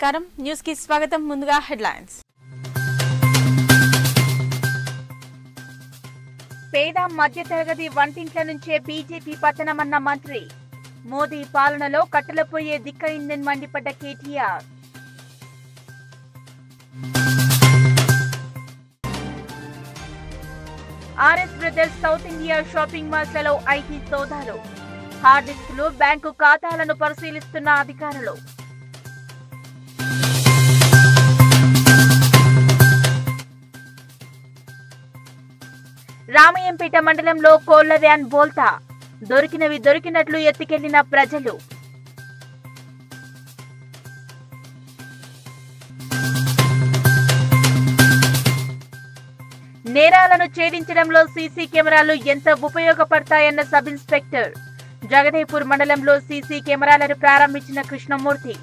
నమస్కారం న్యూస్ కి స్వాగతం ముందుగా హెడ్లైన్స్ పేద మధ్యతరగతి వంటింట్ల నుంచే బీజేపీ పతనమన్న మంత్రి మోదీ పాలనలో కట్టెలపోయే దిక్కయిందని మండిపడ్డ KTR RS Brothers South India shopping malls లలో ఐటీ సోదాలు హార్డ్ డిస్క్లు బ్యాంకు ఖాతాలను పరిశీలిస్తున్న అధికారులు రామయ్యంపేట మండలంలో కోళ్ల వ్యాన్ బోల్తా దొరికినవి దొరికినట్లు ఎత్తుకెళ్లిన ప్రజలు నేరాలను ఛేదించడంలో సీసీ కెమెరాలు ఎంత ఉపయోగపడతాయన్న సబ్ ఇన్స్పెక్టర్ జగదేపూర్ మండలంలో సీసీ కెమెరాలను ప్రారంభించిన కృష్ణమూర్తి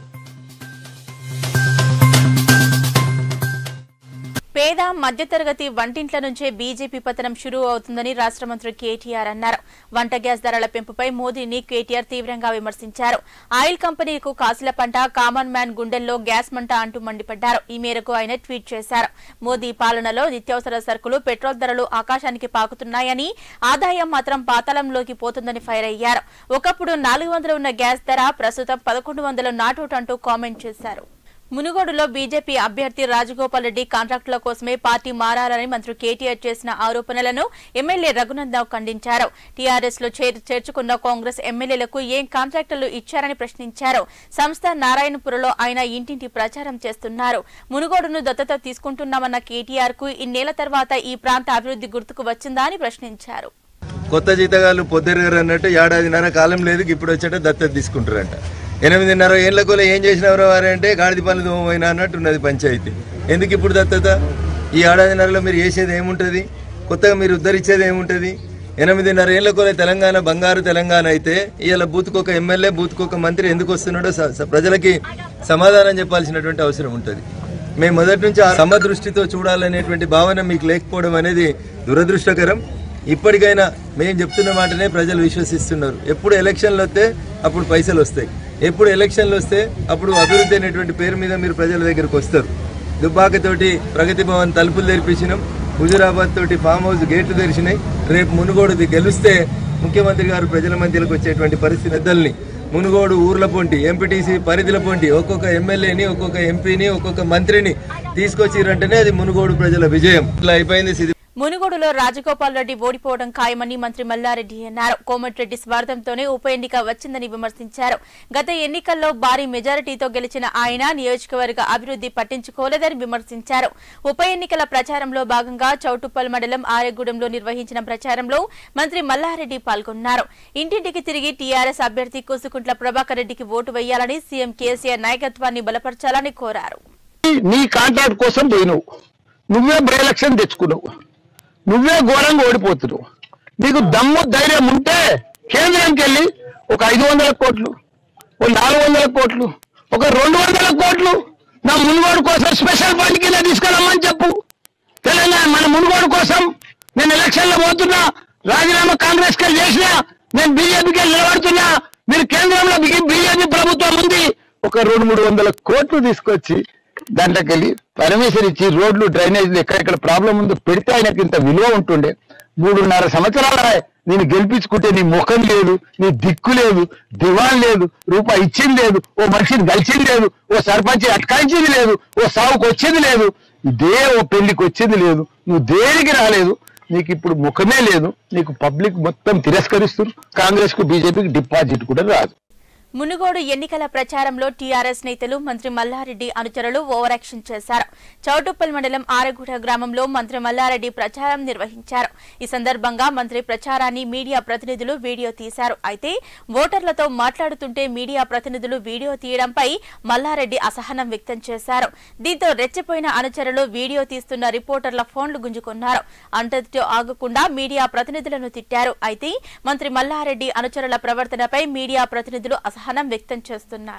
పేద మధ్యతరగతి వంటింట్ల నుంచే బీజేపీ పతనం షురూ అవుతుందని రాష్ట్ర మంత్రి కేటీఆర్ అన్నారు వంట గ్యాస్ ధరల పెంపుపై మోదీని కేటీఆర్ తీవ్రంగా విమర్శించారు ఆయిల్ కంపెనీకు కాసుల పంట కామన్ మ్యాన్ గుండెల్లో గ్యాస్ మంట అంటూ మండిపడ్డారు ఈ మేరకు ఆయన ట్వీట్ చేశారు మోదీ పాలనలో నిత్యావసర సరుకులు పెట్రోల్ ధరలు ఆకాశానికి పాకుతున్నాయని ఆదాయం మాత్రం పాతాళంలోకి పోతుందని ఫైర్ అయ్యారు ఒకప్పుడు నాలుగు వందలు ఉన్న గ్యాస్ ధర ప్రస్తుతం పదకొండు వందలు నాటౌట్ అంటూ కామెంట్ చేశారు మునుగోడులో బీజేపీ అభ్యర్థి రాజగోపాల్ రెడ్డి కాంట్రాక్టుల కోసమే పార్టీ మారాలని మంత్రి కేటీఆర్ చేసిన ఆరోపణలను ఎమ్మెల్యే రఘునందరావు ఖండించారు టీఆర్ఎస్ లో చేర్- చేర్చుకున్న కాంగ్రెస్ ఎమ్మెల్యేలకు ఏం కాంట్రాక్టులు ఇచ్చారని ప్రశ్నించారు సంస్థ నారాయణపురలో ఆయన ఇంటింటి ప్రచారం చేస్తున్నారు మునుగోడును దత్తత తీసుకుంటున్నామన్న కేటీఆర్ కు ఇన్నేళ్ల తర్వాత ఈ ప్రాంత అభివృద్ధి గుర్తుకు వచ్చిందా అని ప్రశ్నించారు కొత్త జీతగాళ్ళు పొద్దురుగారు అన్నట్టు ఏడాదిన్నర కాలం లేదు ఇప్పుడు వచ్చేట దత్తత తీసుకుంటారంట ఎనిమిదిన్నర ఏళ్ళకు ఏం చేసినవరో వారంటే గాడిద పనులు దోమైనా అన్నట్టు ఉన్నది పంచాయతీ ఎందుకు ఇప్పుడు దత్తత ఈ ఏడాదిన్నరలో మీరు చేసేది ఏముంటుంది కొత్తగా మీరు ఉద్ధరించేది ఏముంటుంది ఎనిమిదిన్నర ఏళ్ళకు తెలంగాణ బంగారు తెలంగాణ అయితే ఇవాళ బూత్కొక ఎమ్మెల్యే బూత్కొక మంత్రి ఎందుకు వస్తున్నాడో స- స- ప్రజలకి సమాధానం చెప్పాల్సినటువంటి అవసరం ఉంటుంది మేము మొదటి నుంచి ఆ సమదృష్టితో చూడాలనేటువంటి భావన మీకు లేకపోవడం అనేది దురదృష్టకరం ఇప్పటికైనా మేము చెప్తున్న మాటనే ప్రజలు విశ్వసిస్తున్నారు ఎప్పుడు ఎలక్షన్లు వస్తే అప్పుడు పైసలు వస్తాయి ఎప్పుడు ఎలక్షన్లు వస్తే అప్పుడు అభివృద్ధి అనేటువంటి పేరు మీద మీరు ప్రజల దగ్గరకు వస్తారు దుబ్బాకతోటి ప్రగతి భవన్ తలుపులు తెరిపించినాం హుజురాబాద్ తోటి ఫామ్ హౌస్ గేట్లు తెరిచినాయి రేపు మునుగోడుది గెలిస్తే ముఖ్యమంత్రి గారు ప్రజల మధ్యలోకి వచ్చేటువంటి పరిస్థితి పెద్దల్ని మునుగోడు ఊర్ల పొంటి ఎంపీటీసీ పరిధిల పొంటి ఒక్కొక్క ఎమ్మెల్యేని ఒక్కొక్క ఎంపీని ఒక్కొక్క మంత్రిని తీసుకొచ్చిరంటేనే అది మునుగోడు ప్రజల విజయం ఇట్లా అయిపోయింది సిద్ధి మునుగోడులో రాజగోపాల్ రెడ్డి ఓడిపోవడం ఖాయమని మంత్రి మల్లారెడ్డి అన్నారు కోమటిరెడ్డి స్వార్థంతోనే ఉప ఎన్నిక వచ్చిందని విమర్శించారు గత ఎన్నికల్లో భారీ మెజారిటీతో గెలిచిన ఆయన నియోజకవర్గ అభివృద్ధి పట్టించుకోలేదని విమర్శించారు ఉప ఎన్నికల ప్రచారంలో భాగంగా చౌటుప్పల్ మండలం ఆరెగూడెంలో నిర్వహించిన ప్రచారంలో మంత్రి మల్లారెడ్డి పాల్గొన్నారు ఇంటింటికి తిరిగి టీఆర్ఎస్ అభ్యర్థి కూసుకుంట్ల ప్రభాకర్ రెడ్డికి ఓటు వేయాలని సీఎం కేసీఆర్ నాయకత్వాన్ని బలపరచాలని కోరారు నీ కాంట్రాక్ట్ కోసం పోయినావు నువ్వే బై ఎలక్షన్ తెచ్చుకున్నావు నువ్వే ఘోరంగా ఓడిపోతున్నావు నీకు దమ్ము ధైర్యం ఉంటే కేంద్రానికి వెళ్ళి ఒక ఐదు వందల కోట్లు ఒక నాలుగు వందల కోట్లు ఒక రెండు వందల కోట్లు నా మునుగోడు కోసం స్పెషల్ ఫండ్ కింద తీసుకెళ్ళమని చెప్పు తెలంగాణ మన మునుగోడు కోసం నేను ఎలక్షన్ లో పోతున్నా రాజీనామా కాంగ్రెస్ కి చేసినా నేను బీజేపీకి నిలబడుతున్నా మీరు కేంద్రంలో బీజేపీ ప్రభుత్వం ఉంది ఒక రెండు మూడు వందల కోట్లు తీసుకొచ్చి దాంట్లోకి వెళ్ళి పర్మిషన్ ఇచ్చి రోడ్లు డ్రైనేజీలు ఎక్కడెక్కడ ప్రాబ్లం ఉందో పెడితే ఆయనకి ఇంత విలువ ఉంటుండే మూడున్నర సంవత్సరాల నేను గెలిపించుకుంటే నీ ముఖం లేదు నీ దిక్కు లేదు దివాన్ లేదు రూపాయి ఇచ్చింది లేదు ఓ మనిషిని కలిసింది లేదు ఓ సర్పంచ్ అటకాయించింది లేదు ఓ సావుకు వచ్చింది లేదు ఇదే ఓ పెళ్లికి వచ్చింది లేదు నువ్వు దేనికి రాలేదు నీకు ఇప్పుడు ముఖమే లేదు నీకు పబ్లిక్ మొత్తం తిరస్కరిస్తున్నారు కాంగ్రెస్ కు బీజేపీకి డిపాజిట్ కూడా రాదు మునుగోడు ఎన్నికల ప్రచారంలో టీఆర్ఎస్ నేతలు మంత్రి మల్లారెడ్డి అనుచరులు ఓవర్ యాక్షన్ చేశారు చౌటుప్పల్ మండలం ఆరగూడ గ్రామంలో మంత్రి మల్లారెడ్డి ప్రచారం నిర్వహించారు ఈ సందర్భంగా మంత్రి ప్రచారాన్ని మీడియా ప్రతినిధులు వీడియో తీశారు అయితే ఓటర్లతో మాట్లాడుతుంటే మీడియా ప్రతినిధులు వీడియో తీయడంపై మల్లారెడ్డి అసహనం వ్యక్తం చేశారు దీంతో రెచ్చిపోయిన అనుచరులు వీడియో తీస్తున్న రిపోర్టర్ల ఫోన్లు గుంజుకున్నారు అంతటితో ఆగకుండా మీడియా ప్రతినిధులను తిట్టారు అయితే మంత్రి మల్లారెడ్డి అనుచరుల ప్రవర్తనపై మీడియా ప్రతినిధులు అసహనం వ్యక్తం చేస్తున్నారు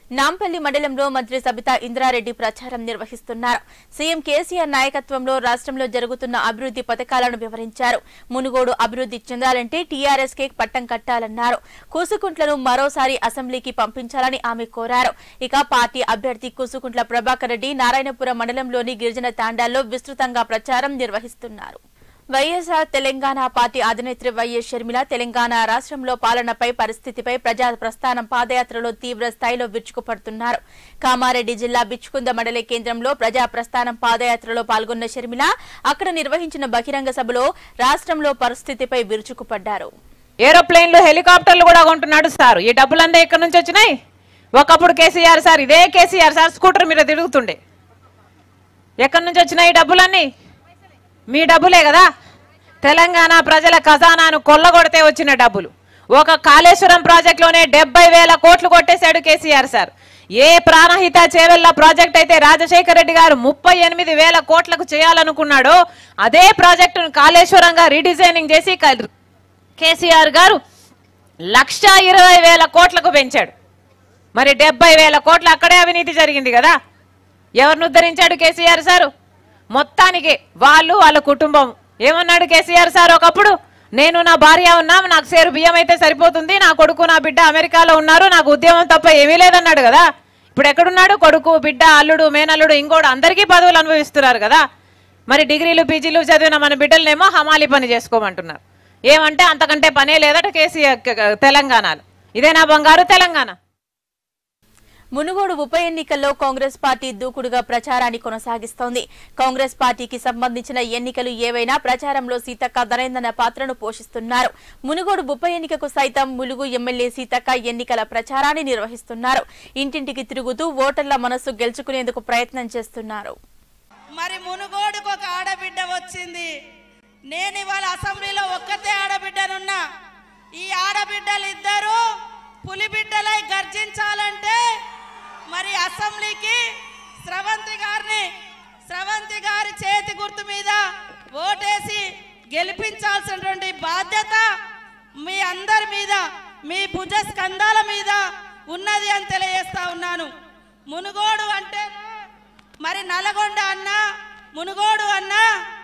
నాంపల్లి మండలంలో మంత్రి సబితా ఇంద్రారెడ్డి ప్రచారం నిర్వహిస్తున్నారు సీఎం కేసీఆర్ నాయకత్వంలో రాష్ట్రంలో జరుగుతున్న అభివృద్ధి పథకాలను వివరించారు మునుగోడు అభివృద్ధి చెందాలంటే టీఆర్ఎస్ కే పట్టం కట్టాలన్నారు కూసుకుంట్లను మరోసారి అసెంబ్లీకి పంపించాలని ఆమె కోరారు ఇక పార్టీ అభ్యర్థి కూసుకుంట్ల ప్రభాకర్ రెడ్డి నారాయణపురం మండలంలోని గిరిజన తాండాల్లో విస్తృతంగా ప్రచారం నిర్వహిస్తున్నారు వైఎస్ఆర్ తెలంగాణ పార్టీ అధినేత్రి వైఎస్ షర్మిల తెలంగాణ రాష్ట్రంలో పాలనపై పరిస్థితిపై ప్రజా ప్రస్థానం పాదయాత్రలో తీవ్ర స్థాయిలో విరుచుకుపడుతున్నారు కామారెడ్డి జిల్లా బిచ్చుకుంద మండల కేంద్రంలో ప్రజా ప్రస్థానం పాదయాత్రలో పాల్గొన్న షర్మిల అక్కడ నిర్వహించిన బహిరంగ సభలో రాష్ట్రంలో పరిస్థితిపై విరుచుకుపడ్డారు ఏరోప్లేన్లు హెలికాప్టర్లు కూడా కొంటున్నాడు సార్ ఈ డబ్బులంతా ఎక్కడి నుంచి వచ్చినాయి ఒకప్పుడు కేసీఆర్ సార్ ఇదే కేసీఆర్ సార్ స్కూటర్ మీద తిరుగుతుండే ఎక్కడి నుంచి వచ్చినాయి ఈ డబ్బులన్నీ మీ డబ్బులే కదా తెలంగాణ ప్రజల ఖజానాను కొల్లగొడితే వచ్చిన డబ్బులు ఒక కాళేశ్వరం ప్రాజెక్టులోనే డెబ్బై వేల కోట్లు కొట్టేశాడు కేసీఆర్ సార్ ఏ ప్రాణహిత చేవెళ్ళ ప్రాజెక్ట్ అయితే రాజశేఖర రెడ్డి గారు ముప్పై ఎనిమిది వేల కోట్లకు చేయాలనుకున్నాడో అదే ప్రాజెక్టును కాళేశ్వరంగా రీడిజైనింగ్ చేసి క- కేసీఆర్ గారు లక్ష ఇరవై వేల కోట్లకు పెంచాడు మరి డెబ్బై వేల కోట్ల అక్కడే అవినీతి జరిగింది కదా ఎవరిని ఉద్ధరించాడు కేసీఆర్ సారు మొత్తానికి వాళ్ళు వాళ్ళ కుటుంబం ఏమన్నాడు కేసీఆర్ సార్ ఒకప్పుడు నేను నా భార్య ఉన్నాం నాకు సేరు బియ్యం అయితే సరిపోతుంది నా కొడుకు నా బిడ్డ అమెరికాలో ఉన్నారు నాకు ఉద్యమం తప్ప ఏమీ లేదన్నాడు కదా ఇప్పుడు ఎక్కడున్నాడు కొడుకు బిడ్డ అల్లుడు మేనల్లుడు ఇంకోడు అందరికీ పదవులు అనుభవిస్తున్నారు కదా మరి డిగ్రీలు పీజీలు చదివిన మన బిడ్డలనేమో హమాలి పని చేసుకోమంటున్నారు ఏమంటే అంతకంటే పనే లేదట కేసీఆర్ తెలంగాణలో ఇదేనా బంగారు తెలంగాణ మునుగోడు ఉప ఎన్నికల్లో కాంగ్రెస్ పార్టీ దూకుడుగా ప్రచారాన్ని కొనసాగిస్తోంది కాంగ్రెస్ పార్టీకి సంబంధించిన ఎన్నికలు ఏవైనా ప్రచారంలో సీతక్క ధరేందన పాత్రను పోషిస్తున్నారు మునుగోడు ఉప ఎన్నికకు సైతం ములుగు ఎమ్మెల్యే సీతక్క ఎన్నికల ప్రచారాన్ని నిర్వహిస్తున్నారు ఇంటింటికి తిరుగుతూ ఓటర్ల మనస్సు గెలుచుకునేందుకు ప్రయత్నం చేస్తున్నారు మరి మునుగోడుకు ఒక ఆడబిడ్డ వచ్చింది నేను ఇవాళ అసెంబ్లీలో ఒక్కతే ఆడబిడ్డనున్నా ఈ ఆడబిడ్డలు ఇద్దరు పులిబిడ్డలై గర్జించాలంటే మరి అసెంబ్లీకి స్రవంతి గారిని స్రవంతి గారి చేతి గుర్తు మీద ఓటేసి గెలిపించాల్సినటువంటి బాధ్యత మీ అందరి మీద మీ భుజ స్కంధాల మీద ఉన్నది అని తెలియజేస్తా ఉన్నాను మునుగోడు అంటే మరి నల్గొండ అన్న మునుగోడు అన్న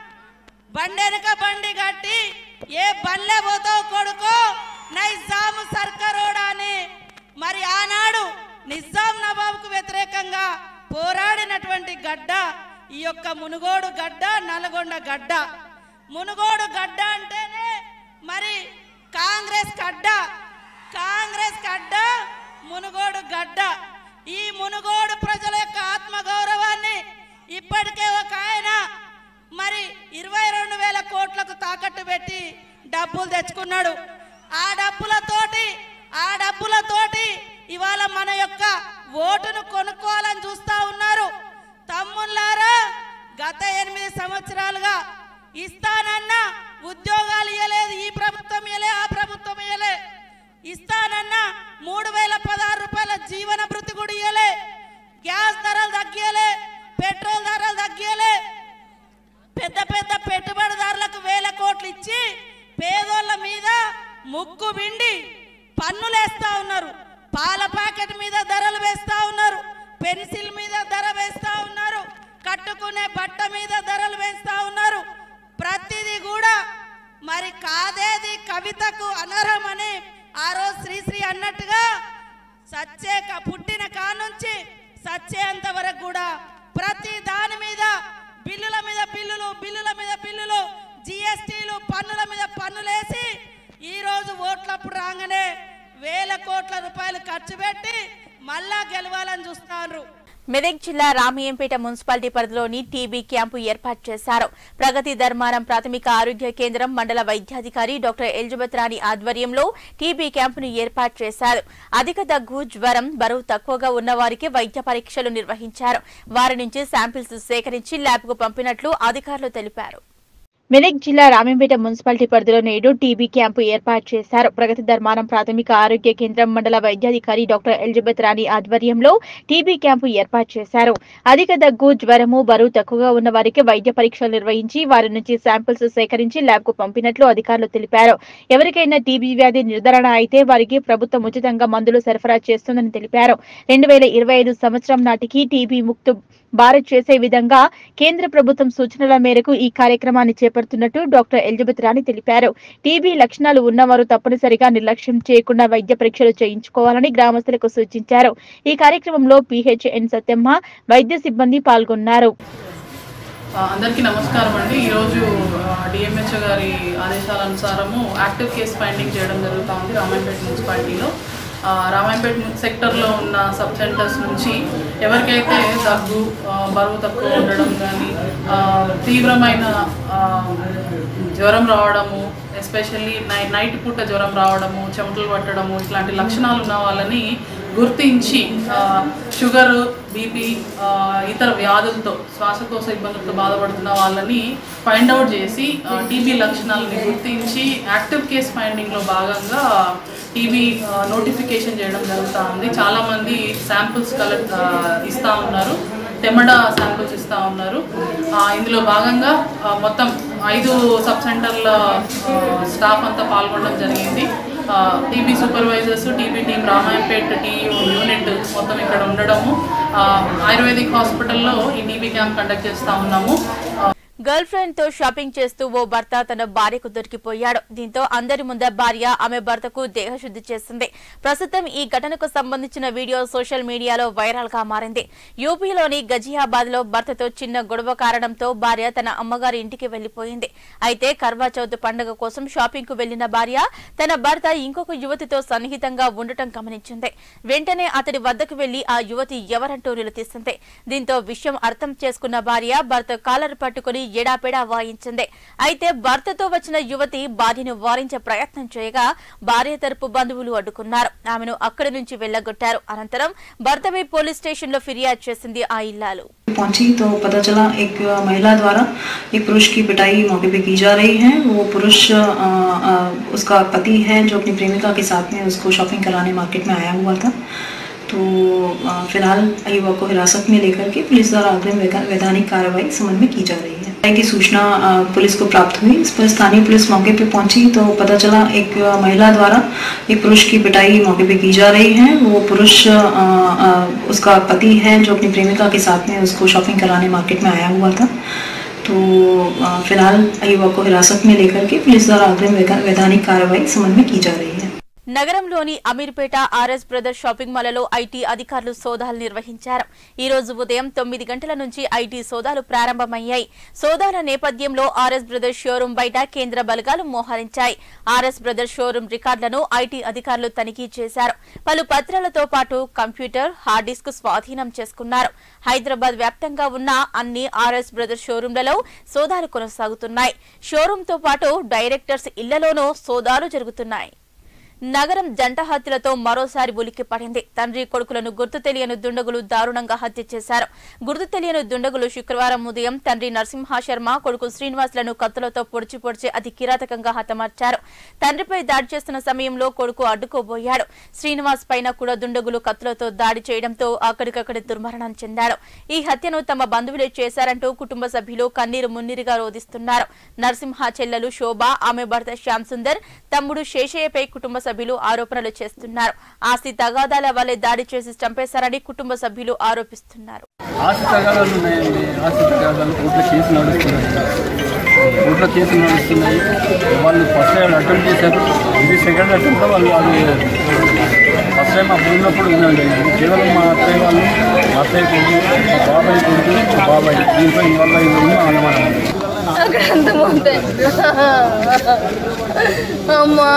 బండెనక బండి కట్టి ఏ బండ్లే పోతావు కొడుకో నైజాము సర్కరోడా అని మరి ఆనాడు నిజాం నవాబుకు వ్యతిరేకంగా పోరాడినటువంటి గడ్డ ఈ యొక్క మునుగోడు గడ్డ నల్గొండ గడ్డ మునుగోడు గడ్డ అంటేనే మరి కాంగ్రెస్ గడ్డ కాంగ్రెస్ గడ్డ మునుగోడు గడ్డ ఈ మునుగోడు ప్రజల యొక్క ఆత్మగౌరవాన్ని ఇప్పటికే ఒక ఆయన మరి ఇరవై రెండు వేల కోట్లకు తాకట్టు పెట్టి డబ్బులు తెచ్చుకున్నాడు ఆ డబ్బులతోటి ఆ డబ్బులతోటి ఇవాళ మన యొక్క ఓటును కొనుక్కోవాలని చూస్తా ఉన్నారు తమ్ముళ్ళారా గత ఎనిమిది సంవత్సరాలుగా ఇస్తానన్న ఉద్యోగాలు ఇవ్వలేదు ఈ ప్రభుత్వం ఇవ్వలే ఆ ప్రభుత్వం ఇవ్వలే ఇస్తానన్న మూడు వేల పదహారు రూపాయల జీవన భృతి కూడా ఇవ్వలే గ్యాస్ ధరలు తగ్గియలే పెట్రోల్ ధరలు తగ్గియలే పెద్ద పెద్ద పెట్టుబడిదారులకు వేల కోట్లు ఇచ్చి పేదోళ్ళ మీద ముక్కు బిండి పన్నులేస్తా ఉన్నారు పాల ప్యాకెట్ మీద ధరలు వేస్తా ఉన్నారు పెన్సిల్ మీద ధర వేస్తా ఉన్నారు కట్టుకునే బట్ట మీద ధరలు వేస్తా ఉన్నారు ప్రతిదీ కూడా మరి కాదేది కవితకు అనర్హమని ఆ రోజు శ్రీశ్రీ అన్నట్టుగా సచ్చే క- పుట్టిన కానుంచి సచ్చేంత వరకు కూడా ప్రతి దాని మీద బిల్లుల మీద బిల్లులు బిల్లుల మీద బిల్లులు జిఎస్టీలు పన్నుల మీద పన్నులేసి ఈ రోజు ఓట్లప్పుడు రాగానే వేల కోట్ల రూపాయలు ఖర్చు పెట్టి మళ్ళా గెలవాలని చూస్తారు మెదక్ జిల్లా రామయ్యంపేట మున్సిపాలిటీ పరిధిలోని టీబీ క్యాంపు ఏర్పాటు చేశారు ప్రగతి ధర్మారం ప్రాథమిక ఆరోగ్య కేంద్రం మండల వైద్యాధికారి డాక్టర్ ఎలిజబెత్ రాణి ఆధ్వర్యంలో టీబీ క్యాంపును ఏర్పాటు చేశారు అధిక దగ్గు జ్వరం బరువు తక్కువగా ఉన్న వారికి వైద్య పరీక్షలు నిర్వహించారు వారి నుంచి శాంపిల్స్ సేకరించి ల్యాబ్కు పంపినట్లు అధికారులు తెలిపారు మెదక్ జిల్లా రామంపేట మున్సిపాలిటీ పరిధిలో నేడు టీబీ క్యాంపు ఏర్పాటు చేశారు ప్రగతి ధర్మానం ప్రాథమిక ఆరోగ్య కేంద్రం మండల వైద్యాధికారి డాక్టర్ ఎలిజబెత్ రాణి ఆధ్వర్యంలో టీబీ క్యాంపు ఏర్పాటు చేశారు అధిక దగ్గు జ్వరము బరువు తక్కువగా ఉన్న వారికి వైద్య పరీక్షలు నిర్వహించి వారి నుంచి శాంపిల్స్ సేకరించి ల్యాబ్ కు పంపినట్లు అధికారులు తెలిపారు ఎవరికైనా టీబీ వ్యాధి నిర్ధారణ అయితే వారికి ప్రభుత్వం ఉచితంగా మందులు సరఫరా చేస్తుందని తెలిపారు రెండు వేల ఇరవై ఐదు సంవత్సరం నాటికి టీబీ ముక్తు భారత్ చేసే విధంగా కేంద్ర ప్రభుత్వం సూచనల మేరకు ఈ కార్యక్రమాన్ని చేపడుతున్నట్టు డాక్టర్ ఎలిజబెత్ రాణి తెలిపారు టీబీ లక్షణాలు ఉన్నవారు తప్పనిసరిగా నిర్లక్ష్యం చేయకుండా వైద్య పరీక్షలు చేయించుకోవాలని గ్రామస్తులకు సూచించారు ఈ కార్యక్రమంలో పిహెచ్ఎన్ సత్యమ్మ వైద్య సిబ్బంది పాల్గొన్నారు ఆ, అందరికీ నమస్కారం అండి ఈరోజు డిఎంహెచ్ఓ గారి ఆదేశాల అనుసారము యాక్టివ్ కేస్ ఫైండింగ్ చేయడం జరుగుతూ ఉంది రామాయణపేట మున్సిపాలిటీలో ఆ, రామాయణపేట ము- సెక్టర్లో ఉన్న సబ్ సెంటర్స్ నుంచి ఎవరికైతే దగ్గు ఆ, బరువు తక్కువ ఉండడం కానీ తీవ్రమైన ఆ, జ్వరం రావడము ఎస్పెషల్లీ నై నైట్ పూట జ్వరం రావడము చెమటలు పట్టడము ఇట్లాంటి లక్షణాలు ఉన్న వాళ్ళని గుర్తించి ఆ, షుగర్ బీపీ ఆ, ఇతర వ్యాధులతో శ్వాసకోశ ఇబ్బందులతో బాధపడుతున్న వాళ్ళని ఫైండ్ అవుట్ చేసి టీబీ లక్షణాలని గుర్తించి యాక్టివ్ కేస్ ఫైండింగ్లో భాగంగా టీబీ నోటిఫికేషన్ చేయడం జరుగుతూ ఉంది చాలామంది శాంపుల్స్ కలెక్ట్ ఇస్తూ ఉన్నారు తెమ్మడ శాంపుల్స్ ఇస్తూ ఉన్నారు ఆ, ఇందులో భాగంగా ఆ, మొత్తం ఐదు సబ్ సెంటర్ల ఆ, స్టాఫ్ అంతా పాల్గొనడం జరిగింది TB supervisors TB team Ramayampet TU unit మొత్తం ఇక్కడ ఉండడము ఆ, ఆయుర్వేదిక్ హాస్పిటల్లో ఈ టీబీ క్యాంప్ కండక్ట్ చేస్తూ ఉన్నాము ఆ, గర్ల్ ఫ్రెండ్ తో షాపింగ్ చేస్తూ ఓ భర్త తన భార్యకు దొరికిపోయాడు దీంతో అందరి ముందే భార్య ఆమె భర్తకు దేహశుద్ధి చేసింది ప్రస్తుతం ఈ ఘటనకు సంబంధించిన వీడియో సోషల్ మీడియాలో వైరల్ గా మారింది యూపీలోని గజియాబాద్ లో భర్తతో చిన్న గొడవ కారణంతో భార్య తన అమ్మగారి ఇంటికి వెళ్లిపోయింది అయితే కర్వా చౌత్ పండుగ కోసం షాపింగ్ కు వెళ్లిన భార్య తన భర్త ఇంకొక యువతితో సన్నిహితంగా ఉండటం గమనించింది వెంటనే అతడి వద్దకు వెళ్లి ఆ యువతి ఎవరంటూ నిలదీసింది దీంతో విషయం అర్థం చేసుకున్న భార్య భర్త కాలర్ పట్టుకుని ఎడాపెడా వాయించింది అయితే భర్తతో వచ్చిన యువతి భార్యను వారించే ప్రయత్నం చేయగా భార్య తరపు బంధువులు అడ్డుకున్నారు ఆమెను అక్కడి నుంచి వెళ్లగొట్టారు అనంతరం భర్తపై పోలీస్ స్టేషన్ లో ఫిర్యాదు చేసింది ఆ ఇల్లాలు पहुंची तो पता चला एक अ, महिला द्वारा एक पुरुष की पिटाई मौके पे की जा रही है वो पुरुष अ, अ, उसका पति है जो अपनी प्रेमिका के साथ में उसको शॉपिंग कराने मार्केट में आया हुआ था तो अ, फिलहाल युवक को हिरासत में लेकर के पुलिस द्वारा अग्रिम वैधा- वैधानिक कार्रवाई इस संबंध में की जा रही है घटना की सूचना अ, पुलिस को प्राप्त हुई इस पर स्थानीय पुलिस मौके पे पहुंची तो पता चला एक अ, महिला द्वारा एक पुरुष की पिटाई मौके पे की जा रही है वो पुरुष अ, अ, उसका पति है जो अपनी प्रेमिका के साथ में उसको शॉपिंग कराने मार्केट में आया हुआ था तो अ, फिलहाल युवक को हिरासत में लेकर के पुलिस द्वारा अग्रिम वैधा- वैधानिक कार्रवाई इस संबंध में की जा रही है నగరంలోని అమీర్పేట ఆర్ఎస్ బ్రదర్స్ షాపింగ్ మాల్లో ఐటీ అధికారులు సోదాలు నిర్వహించారు ఈ రోజు ఉదయం తొమ్మిది గంటల నుంచి ఐటీ సోదాలు ప్రారంభమయ్యాయి సోదాల నేపథ్యంలో ఆర్ఎస్ బ్రదర్స్ షోరూం బయట కేంద్ర బలగాలు మోహరించాయి ఆర్ఎస్ బ్రదర్స్ షోరూం రికార్డులను ఐటీ అధికారులు తనిఖీ చేశారు పలు పత్రాలతో పాటు కంప్యూటర్ హార్డ్ డిస్క్ స్వాధీనం చేసుకున్నారు హైదరాబాద్ వ్యాప్తంగా ఉన్న అన్ని ఆర్ఎస్ బ్రదర్స్ షోరూంలలో సోదాలు కొనసాగుతున్నాయి షోరూంతో పాటు డైరెక్టర్స్ ఇళ్లలోనూ సోదాలు జరుగుతున్నాయి నగరం జంట హత్యలతో మరోసారి ఉలిక్కి పడింది తండ్రి కొడుకులను గుర్తు తెలియని దుండగులు దారుణంగా హత్య చేశారు గుర్తు తెలియని దుండగులు శుక్రవారం ఉదయం తండ్రి నరసింహ శర్మ కొడుకు శ్రీనివాసులను కత్తులతో పొడిచి పొడిచి అతి కిరాతకంగా హతమార్చారు తండ్రిపై దాడి చేస్తున్న సమయంలో కొడుకు అడ్డుకోబోయాడు శ్రీనివాస్ పైన కూడా దుండగులు కత్తులతో దాడి చేయడంతో అక్కడికక్కడే దుర్మరణం చెందాడు ఈ హత్యను తమ బంధువులే చేశారంటూ కుటుంబ సభ్యులు కన్నీరు మున్నీరుగా రోధిస్తున్నారు నరసింహ చెల్లెలు శోభ ఆమె భర్త శ్యామ్ సుందర్ తమ్ముడు శేషయ్యపై కుటుంబ సభ్యులు ఆరోపణలు చేస్తున్నారు ఆస్తి తగాదాల వల్లే దాడి చేసి చంపేశారని కుటుంబ సభ్యులు ఆరోపిస్తున్నారు ఆస్తి తగాదాలు ఉన్నాయండి ఆస్తి తగాదాలు కోర్టులో కేసు నడుస్తున్నాయి కోర్టులో కేసులు నడుస్తున్నాయి వాళ్ళు ఫస్ట్ టైం అటెంప్ట్ చేశారు ఇది సెకండ్ అటెంప్ట్లో వాళ్ళు అది ఫస్ట్ టైం అప్పుడు ఉన్నప్పుడు ఉందండి ఇది కేవలం మా అత్తయ్య వాళ్ళు మా అత్తయ్య కొడుకు మా బాబాయ్ కొడుకు మా బాబాయ్ దీంట్లో ఇన్వాల్వ్ అయ్యి ఉన్న అనుమానం ఉంది అక్కడ అంత ముందే అమ్మా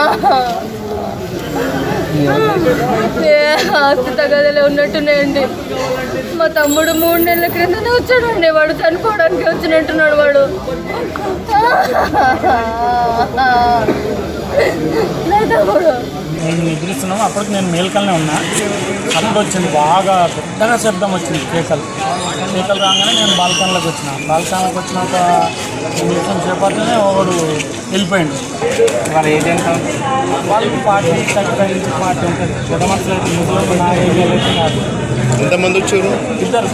ఏ ఆస్తి తగదలే ఉన్నట్టున్నాయండి మా తమ్ముడు మూడు నెలల క్రిందనే వచ్చాడండి వాడు చనిపోవడానికి వచ్చినట్టున్నాడు వాడు నా తమ్ముడు మేము నిద్రిస్తున్నాము అప్పటికి నేను మేల్కల్నే ఉన్నా అప్పుడు వచ్చింది బాగా పెద్దగా శబ్దం వచ్చింది కేకలు కేకలు రాగానే నేను బాల్కనీలోకి వచ్చిన బాల్కనీలోకి వచ్చినాక నిమిషం సేపట్లోనే ఒకడు వెళ్ళిపోయింది వాళ్ళ ఏజ్ ఎంత వాళ్ళకి పార్టీ థర్టీ ఫైవ్ నుంచి పార్టీ ఉంటుంది పెద్ద మనుషులు అయితే ముగ్గురు నా ఏరియాలో అయితే కాదు ఎంతమంది వచ్చారు ఇద్దరు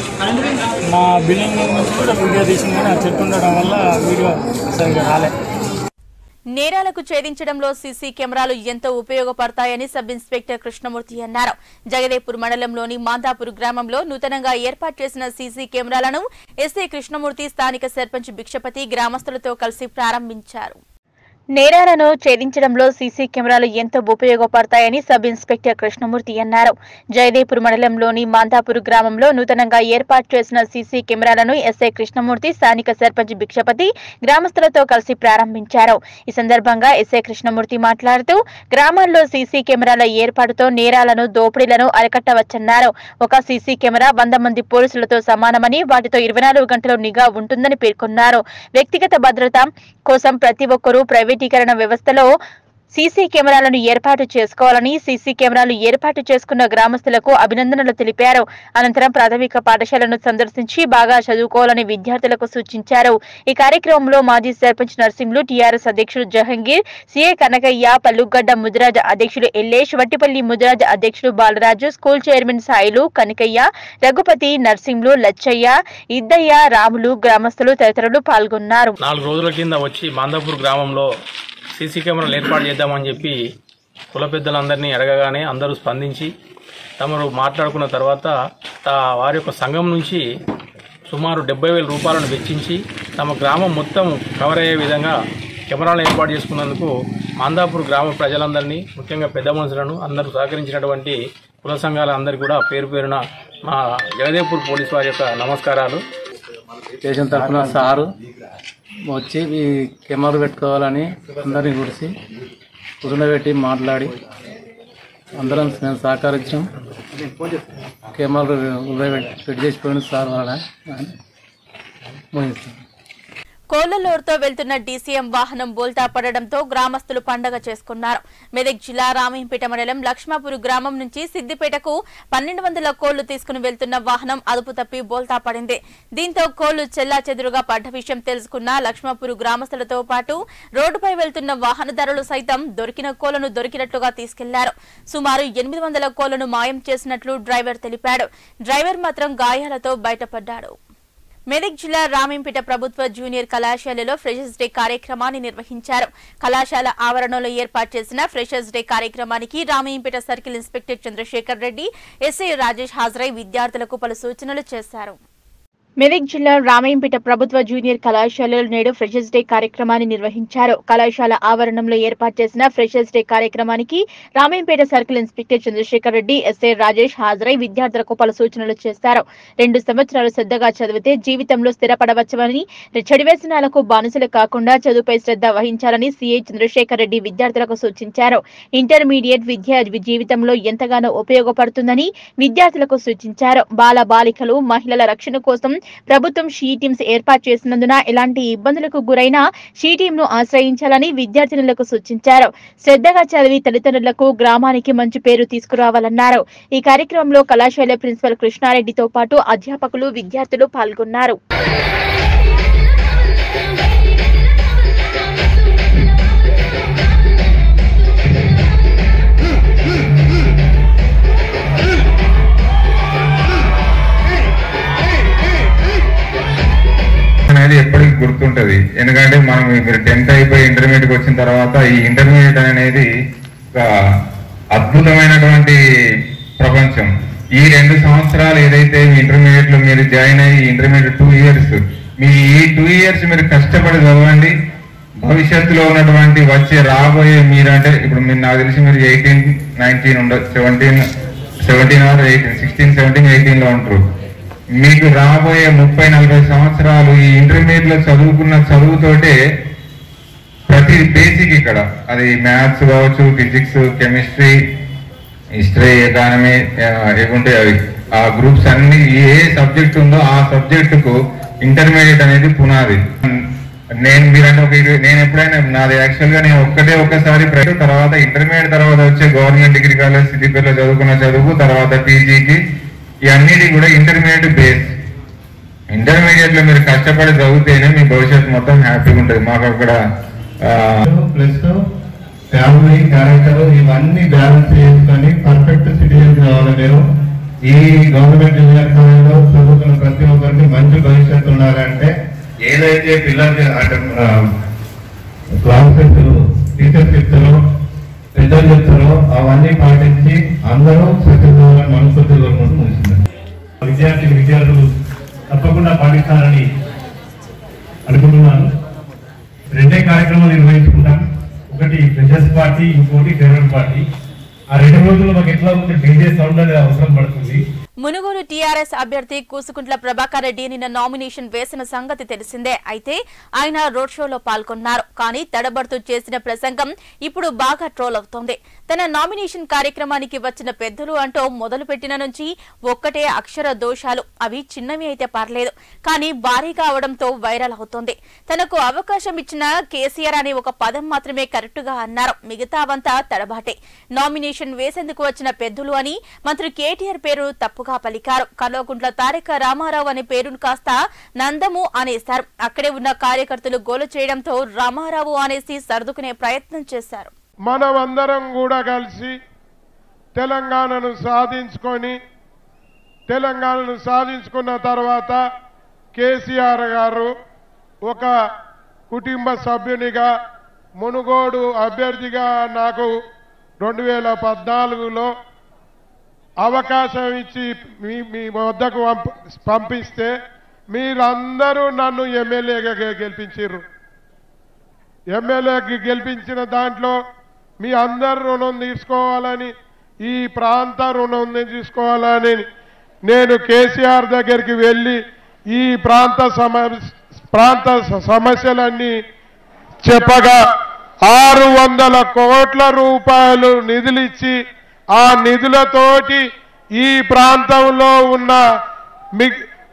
మా బిల్డింగ్ నుంచి కూడా వీడియో తీసింది కానీ ఆ చెట్టు ఉండడం వల్ల వీడియో సరిగ్గా రాలే నేరాలకు ఛేదించడంలో సీసీ కెమెరాలు ఎంతో ఉపయోగపడతాయని సబ్ ఇన్స్పెక్టర్ కృష్ణమూర్తి అన్నారు జగదేపూర్ మండలంలోని మాందాపూర్ గ్రామంలో నూతనంగా ఏర్పాటు చేసిన సీసీ కెమెరాలను ఎస్ఐ కృష్ణమూర్తి స్థానిక సర్పంచ్ భిక్షపతి గ్రామస్తులతో కలిసి ప్రారంభించారు నేరాలను ఛేదించడంలో సీసీ కెమెరాలు ఎంతో ఉపయోగపడతాయని సబ్ ఇన్స్పెక్టర్ కృష్ణమూర్తి అన్నారు జయదేపూర్ మండలంలోని మాందాపూర్ గ్రామంలో నూతనంగా ఏర్పాటు చేసిన సీసీ కెమెరాలను ఎస్ఐ కృష్ణమూర్తి స్థానిక సర్పంచ్ భిక్షపతి గ్రామస్తులతో కలిసి ప్రారంభించారు ఈ సందర్భంగా ఎస్ఐ కృష్ణమూర్తి మాట్లాడుతూ గ్రామాల్లో సీసీ కెమెరాల ఏర్పాటుతో నేరాలను దోపిడీలను అరికట్టవచ్చన్నారు ఒక సీసీ కెమెరా వంద మంది పోలీసులతో సమానమని వాటితో ఇరవై నాలుగు గంటలు నిఘా ఉంటుందని పేర్కొన్నారు వ్యక్తిగత భద్రత కోసం ప్రతి ఒక్కరూ ప్రైవేటీకరణ వ్యవస్థలో సీసీ కెమెరాలను ఏర్పాటు చేసుకోవాలని సీసీ కెమెరాలు ఏర్పాటు చేసుకున్న గ్రామస్తులకు అభినందనలు తెలిపారు అనంతరం ప్రాథమిక పాఠశాలను సందర్శించి బాగా చదువుకోవాలని విద్యార్థులకు సూచించారు ఈ కార్యక్రమంలో మాజీ సర్పంచ్ నర్సింహులు టీఆర్ఎస్ అధ్యక్షుడు జహంగీర్ సీఏ కనకయ్య పల్లుగడ్డ ముదిరాజ్ అధ్యక్షులు ఎల్లేష్ వట్టిపల్లి ముదిరాజ్ అధ్యక్షుడు బాలరాజు స్కూల్ చైర్మన్ సాయిలు కనకయ్య రఘుపతి నర్సింహులు లచ్చయ్య ఇద్దయ్య రాములు గ్రామస్తులు తదితరులు పాల్గొన్నారు నాలుగు రోజుల కింద వచ్చి మాందాపూర్ గ్రామంలో సీసీ కెమెరాలు ఏర్పాటు చేద్దామని చెప్పి కుల పెద్దలందరినీ అడగగానే అందరూ స్పందించి తమరు మాట్లాడుకున్న తర్వాత తా- వారి యొక్క సంఘం నుంచి సుమారు డెబ్బై వేల రూపాయలను వెచ్చించి తమ గ్రామం మొత్తం కవర్ అయ్యే విధంగా కెమెరాలు ఏర్పాటు చేసుకున్నందుకు మాందాపూర్ గ్రామ ప్రజలందరినీ ముఖ్యంగా పెద్ద మనుషులను అందరూ సహకరించినటువంటి కుల సంఘాల అందరికీ కూడా పేరు పేరున మా జగదేపూర్ పోలీస్ వారి యొక్క నమస్కారాలు స్టేషన్ తరఫున సారు వచ్చి ఈ కెమెరా పెట్టుకోవాలని అందరినీ కురిసి కూర్చుండబెట్టి మాట్లాడి అందరం మేము సహకరించాం కెమెరా పెట్టి చేసిపోయిన సార్ వాళ్ళ ముగిస్తాం కోళ్లలూరుతో వెళ్తున్న డీసీఎం వాహనం బోల్తా పడడంతో గ్రామస్తులు పండగ చేసుకున్నారు మెదక్ జిల్లా రామీంపేట మండలం లక్ష్మాపూర్ గ్రామం నుంచి సిద్దిపేటకు పన్నెండు వందల కోళ్లు తీసుకుని వెళ్తున్న వాహనం అదుపు తప్పి బోల్తా పడింది దీంతో కోళ్లు చెల్లా చెదురుగా పడ్డ విషయం తెలుసుకున్న లక్ష్మాపూర్ గ్రామస్తులతో పాటు రోడ్డుపై వెళ్తున్న వాహనదారులు సైతం దొరికిన కోళ్లను దొరికినట్లుగా తీసుకెళ్లారు సుమారు ఎనిమిది వందల కోళ్లను మాయం చేసినట్లు డ్రైవర్ తెలిపాడు డ్రైవర్ మాత్రం గాయాలతో బయటపడ్డాడు మెదక్ జిల్లా రామేంపేట ప్రభుత్వ జూనియర్ కళాశాలలో ఫ్రెషర్స్ డే కార్యక్రమాన్ని నిర్వహించారు కళాశాల ఆవరణలో ఏర్పాటు చేసిన ఫ్రెషర్స్ డే కార్యక్రమానికి Ramayampet circle inspector Chandrasekhar Reddy SI Rajesh హాజరై విద్యార్థులకు పలు సూచనలు చేశారు మెదక్ జిల్లా రామయ్యంపేట ప్రభుత్వ జూనియర్ కళాశాలలో నేడు ఫ్రెషర్స్ డే కార్యక్రమాన్ని నిర్వహించారు కళాశాల ఆవరణంలో ఏర్పాటు చేసిన ఫ్రెషర్స్ డే కార్యక్రమానికి Ramayampet circle inspector Chandrasekhar Reddy SI Rajesh హాజరై విద్యార్థులకు పలు సూచనలు చేశారు రెండు సంవత్సరాలు శ్రద్ధగా చదివితే జీవితంలో స్థిరపడవచ్చని చెడు వ్యసనాలకు బానిసలు కాకుండా చదువుపై శ్రద్ధ వహించాలని సీఐ చంద్రశేఖర్ రెడ్డి విద్యార్థులకు సూచించారు ఇంటర్మీడియట్ విద్య జీవితంలో ఎంతగానో ఉపయోగపడుతుందని విద్యార్థులకు సూచించారు బాల బాలికలు మహిళల రక్షణ కోసం ప్రభుత్వం షీ టీమ్స్ ఏర్పాటు చేసినందున ఎలాంటి ఇబ్బందులకు గురైనా షీ టీమ్ ను ఆశ్రయించాలని విద్యార్థినులకు సూచించారు శ్రద్ధగా చదివి తల్లిదండ్రులకు గ్రామానికి మంచి పేరు తీసుకురావాలన్నారు ఈ కార్యక్రమంలో కళాశాల ప్రిన్సిపల్ కృష్ణారెడ్డితో పాటు అధ్యాపకులు విద్యార్థులు పాల్గొన్నారు అనేది ఎప్పటికీ గుర్తుంటది ఎందుకంటే మనం ఇప్పుడు టెన్త్ అయిపోయి ఇంటర్మీడియట్ వచ్చిన తర్వాత ఈ ఇంటర్మీడియట్ అనేది ఒక అద్భుతమైనటువంటి ప్రపంచం ఈ రెండు సంవత్సరాలు ఏదైతే ఇంటర్మీడియట్ లో మీరు జాయిన్ అయ్యి ఇంటర్మీడియట్ టూ ఇయర్స్ మీ ఈ టూ ఇయర్స్ మీరు కష్టపడి చదవండి భవిష్యత్తులో ఉన్నటువంటి వచ్చే రాబోయే మీరంటే ఇప్పుడు మీరు నాకు తెలిసి మీరు ఎయిటీన్ నైన్టీన్ ఉండ seventeen seventeen or eighteen sixteen seventeen eighteen లో ఉంటారు మీకు రాబోయే ముప్పై నలభై సంవత్సరాలు ఈ ఇంటర్మీడియట్ లో చదువుకున్న చదువుతోటే ప్రతి బేసిక్ ఇక్కడ అది మ్యాథ్స్ కావచ్చు ఫిజిక్స్ కెమిస్ట్రీ హిస్టరీ ఎకానమీ ఏముంటాయి అవి ఆ గ్రూప్స్ అన్ని ఏ సబ్జెక్ట్ ఉందో ఆ సబ్జెక్టుకు ఇంటర్మీడియట్ అనేది పునాది నేను మీరంటే ఒక ఇరవై నేను ఎప్పుడైనా నాది యాక్చువల్ గా నేను ఒక్కటే ఒక్కసారి ప్రైవేట్ తర్వాత ఇంటర్మీడియట్ తర్వాత వచ్చే గవర్నమెంట్ డిగ్రీ కాలేజ్ సిద్దిపేటలో చదువుకున్న చదువు తర్వాత పీజీకి ఇవన్నిటి కూడా ఇంటర్మీడియట్ బేస్ ఇంటర్మీడియట్ లో మీరు కష్టపడి చదివితేనే మీ భవిష్యత్తు మొత్తం హ్యాపీగా ఉంటుంది మాకు అక్కడ ప్లస్ ఫ్యామిలీ క్యారెక్టర్ ఇవన్నీ బ్యాలెన్స్ చేసుకొని పర్ఫెక్ట్ సిటిజన్ కావాలి మీరు ఈ గవర్నమెంట్ ఇంజనీర్ కాలేజ్లో చదువుకున్న ప్రతి ఒక్కరికి మంచి భవిష్యత్తు ఉండాలంటే ఏదైతే పిల్లలకి అంటే క్లాసెస్ టీచర్స్ చెప్తారో పెద్దలు చెప్తారో అవన్నీ పాటించి అందరూ సక్సెస్ అవ్వాలని మనస్ఫూర్తి కోరుకుంటూ ముగిస్తుంది విద్యార్థి విద్యార్థులు తప్పకుండా పాటిస్తారని అనుకుంటున్నాను రెండే కార్యక్రమాలు నిర్వహించుకుంటాం ఒకటి ఫ్రెషర్స్ పార్టీ ఇంకోటి ఫేవరెట్ పార్టీ ఆ రెండు రోజులు మాకు ఎట్లా ఉంది డీజే సౌండ్ అనేది అవసరం పడుతుంది మునుగోడు టీఆర్ఎస్ అభ్యర్థి కూసుకుంట్ల ప్రభాకర్ రెడ్డి నిన్న నామినేషన్ వేసిన సంగతి తెలిసిందే అయితే ఆయన రోడ్ షోలో పాల్గొన్నారు కానీ తడబడుతూ చేసిన ప్రసంగం ఇప్పుడు బాగా ట్రోల్ అవుతోంది తన నామినేషన్ కార్యక్రమానికి వచ్చిన పెద్దలు అంటూ మొదలుపెట్టిన నుంచి ఒక్కటే అక్షర దోషాలు అవి చిన్నవి అయితే పర్లేదు కానీ భారీగా అవడంతో వైరల్ అవుతోంది తనకు అవకాశం ఇచ్చిన కేసీఆర్ అనే ఒక పదం మాత్రమే కరెక్టుగా అన్నారు మిగతావంతా తడబాటే నామినేషన్ వేసేందుకు వచ్చిన పెద్దలు అని మంత్రి కేటీఆర్ పేరు తప్పుగా పలికారు కల్వకుంట్ల తారక రామారావు అనే పేరును కాస్త నందము అనేశారు అక్కడే ఉన్న కార్యకర్తలు గోలు చేయడంతో రామారావు అనేసి సర్దుకునే ప్రయత్నం చేశారు మనమందరం కూడా కలిసి తెలంగాణను సాధించుకొని తెలంగాణను సాధించుకున్న తర్వాత కేసీఆర్ గారు ఒక కుటుంబ సభ్యునిగా మునుగోడు అభ్యర్థిగా నాకు రెండు వేల పద్నాలుగులో అవకాశం ఇచ్చి మీ మీ వద్దకు పంప- పంపిస్తే మీరందరూ నన్ను ఎమ్మెల్యేగా గె- గెలిపించారు ఎమ్మెల్యేకి గెలిపించిన దాంట్లో మీ అందరు రుణం తీసుకోవాలని ఈ ప్రాంత రుణం తీసుకోవాలని నేను కేసీఆర్ దగ్గరికి వెళ్ళి ఈ ప్రాంత సమ ప్రాంత స- సమస్యలన్నీ చెప్పగా ఆరు వందల కోట్ల రూపాయలు నిధులిచ్చి ఆ నిధులతోటి ఈ ప్రాంతంలో ఉన్న మి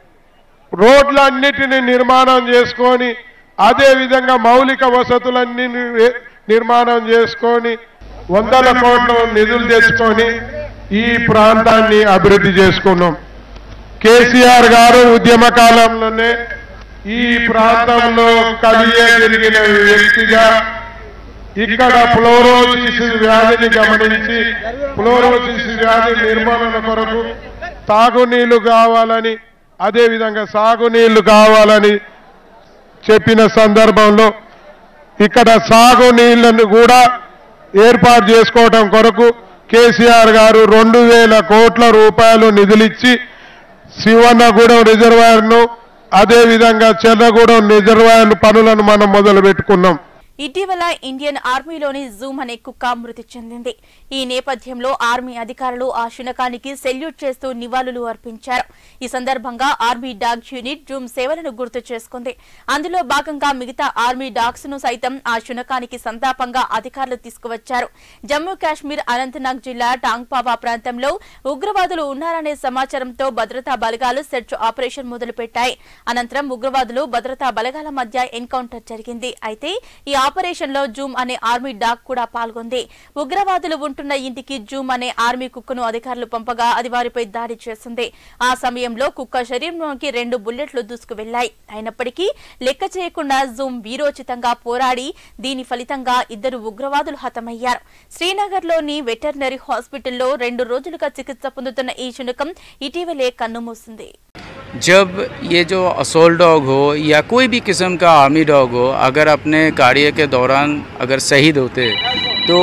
రోడ్లన్నిటిని నిర్మాణం చేసుకొని అదే విధంగా మౌలిక వసతులన్నీ ని- నిర్మాణం చేసుకొని వందల కోట్ల నిధులు తెచ్చుకొని ఈ ప్రాంతాన్ని అభివృద్ధి చేసుకున్నాం కేసీఆర్ గారు ఉద్యమ కాలంలోనే ఈ ప్రాంతంలో కలిగే తిరిగిన వ్యక్తిగా ఇక్కడ ఫ్లోరోసిస్ వ్యాధిని గమనించి ఫ్లోరోసిస్ వ్యాధి నిర్మూలన కొరకు తాగునీళ్లు కావాలని అదే విధంగా సాగునీళ్లు కావాలని చెప్పిన సందర్భంలో ఇక్కడ సాగునీళ్లను కూడా ఏర్పాటు చేసుకోవడం కొరకు కేసీఆర్ గారు రెండు వేల కోట్ల రూపాయలు నిధులిచ్చి శివన్నగూడెం రిజర్వాయర్ను అదేవిధంగా చెన్నగూడెం రిజర్వాయర్ పనులను మనం మొదలు పెట్టుకున్నాం ఇటీవల ఇండియన్ ఆర్మీలోని జూమ్ అనే కుక్క మృతి చెందింది ఈ నేపథ్యంలో ఆర్మీ అధికారులు ఆ శునకానికి సెల్యూట్ చేస్తూ నివాళులు అర్పించారు ఈ సందర్భంగా ఆర్మీ డాగ్ యూనిట్ జూమ్ సేవలను గుర్తు చేసుకుంది అందులో భాగంగా మిగతా ఆర్మీ డాగ్స్ ను సైతం ఆ శునకానికి సంతాపంగా అధికారులు తీసుకువచ్చారు జమ్మూ కాశ్మీర్ అనంతనాగ్ జిల్లా టాంగ్పావా ప్రాంతంలో ఉగ్రవాదులు ఉన్నారనే సమాచారంతో భద్రతా బలగాలు సెర్చ్ ఆపరేషన్ మొదలుపెట్టాయి అనంతరం ఉగ్రవాదులు భద్రతా బలగాల మధ్య ఎన్కౌంటర్ జరిగింది అయితే ఈ ఆపరేషన్ లో జూమ్ అనే ఆర్మీ డాగ్ కూడా పాల్గొంది ఉగ్రవాదులు ఉంటున్న ఇంటికి జూమ్ అనే ఆర్మీ కుక్కను అధికారులు పంపగా అది వారిపై దాడి చేసింది ఆ సమయంలో కుక్క శరీరంలోకి రెండు బుల్లెట్లు దూసుకు వెళ్లాయి అయినప్పటికీ లెక్క చేయకుండా జూమ్ వీరోచితంగా పోరాడి దీని ఫలితంగా ఇద్దరు ఉగ్రవాదులు హతమయ్యారు శ్రీనగర్లోని వెటర్నరీ హాస్పిటల్లో రెండు రోజులుగా చికిత్స పొందుతున్న ఈ శునకం ఇటీవలే కన్నుమూసింది जब ये जो असोल डॉग हो या कोई भी किस्म का आर्मी डॉग हो अगर अपने कार्य के दौरान अगर शहीद होते तो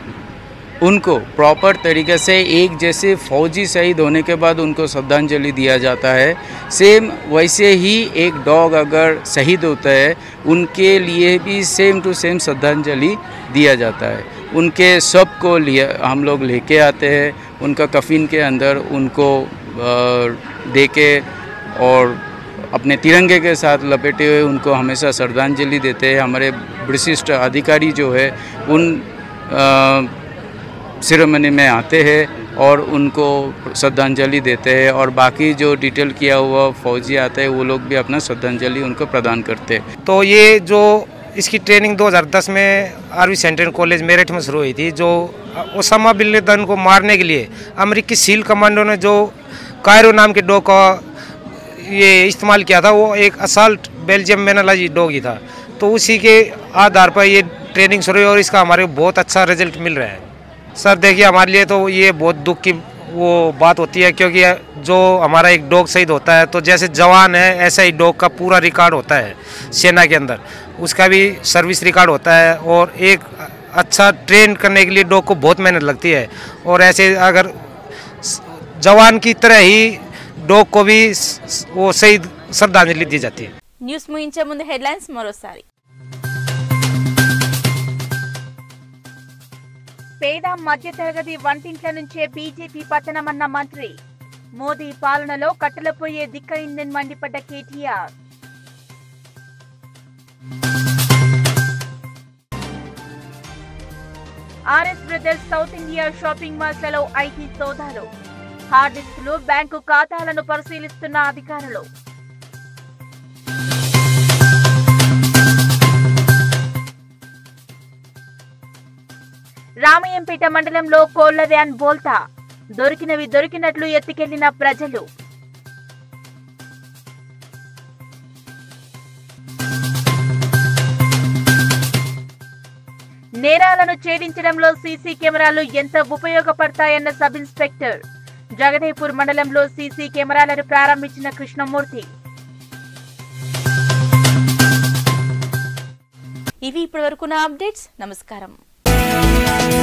उनको प्रॉपर तरीके से एक जैसे फौजी शहीद होने के बाद उनको श्रद्धांजलि दिया जाता है सेम वैसे ही एक डॉग अगर शहीद होता है उनके लिए भी सेम टू सेम श्रद्धांजलि दिया जाता है उनके सब को लिए हम लोग लेके आते हैं उनका कफिन के अंदर उनको अ, दे के और अपने तिरंगे के साथ लपेटे हुए उनको हमेशा श्रद्धांजलि देते हैं हमारे विशिष्ट अधिकारी जो है उन अ, सिरोमनी में आते हैं और उनको श्रद्धांजलि देते हैं और बाकी जो डिटेल किया हुआ फौजी आते हैं वो लोग भी अपना श्रद्धांजलि उनको प्रदान करते हैं तो ये जो इसकी ट्रेनिंग 2010 में आर्मी सेंट्रल कॉलेज मेरठ में शुरू हुई थी जो ओसामा बिन लादेन को मारने के लिए अमेरिकी सील कमांडो ने जो कायरो नाम के डॉग का ये इस्तेमाल किया था वो एक असाल्ट बेल्जियम मेनालॉजी डॉग ही था तो उसी के आधार पर ये ट्रेनिंग शुरू हुई और इसका हमारे को बहुत अच्छा रिजल्ट मिल रहा है सर देखिए हमारे लिए तो ये बहुत दुख की वो बात होती है क्योंकि जो हमारा एक डॉग शहीद होता है तो जैसे जवान है ऐसा ही डॉग का पूरा रिकॉर्ड होता है सेना के अंदर उसका भी सर्विस रिकॉर्ड होता है और एक अच्छा ट्रेन करने के लिए डॉग को बहुत मेहनत लगती है और ऐसे अगर जवान की तरह ही डॉग को भी वो शहीद श्रद्धांजलि दी जाती है న్యూస్ ముగించే ముందు హెడ్లైన్స్ మరోసారి పేద మధ్యతరగతి వంటింట్ల నుంచే బీజేపీ పతనమన్న మంత్రి మోదీ పాలనలో కట్టెలపోయే దిక్కయిందని మండిపడ్డ KTR RS Brothers South India shopping మాల్స్లలో ఐటీ సోదాలు హార్డ్ డిస్క్లు బ్యాంకు ఖాతాలను పరిశీలిస్తున్న అధికారులు రామయ్యంపేట మండలంలో కోళ్ల వ్యాన్ బోల్తా దొరికినవి దొరికినట్లు ఎత్తుకెళ్లిన ప్రజలు నేరాలను ఛేదించడంలో సీసీ కెమెరాలు ఎంత ఉపయోగపడతాయన్న సబ్ ఇన్స్పెక్టర్ జగదేపూర్ మండలంలో సీసీ కెమెరాలను ప్రారంభించిన కృష్ణమూర్తి ఇవి ఇప్పటివరకు నా అప్డేట్స్ నమస్కారం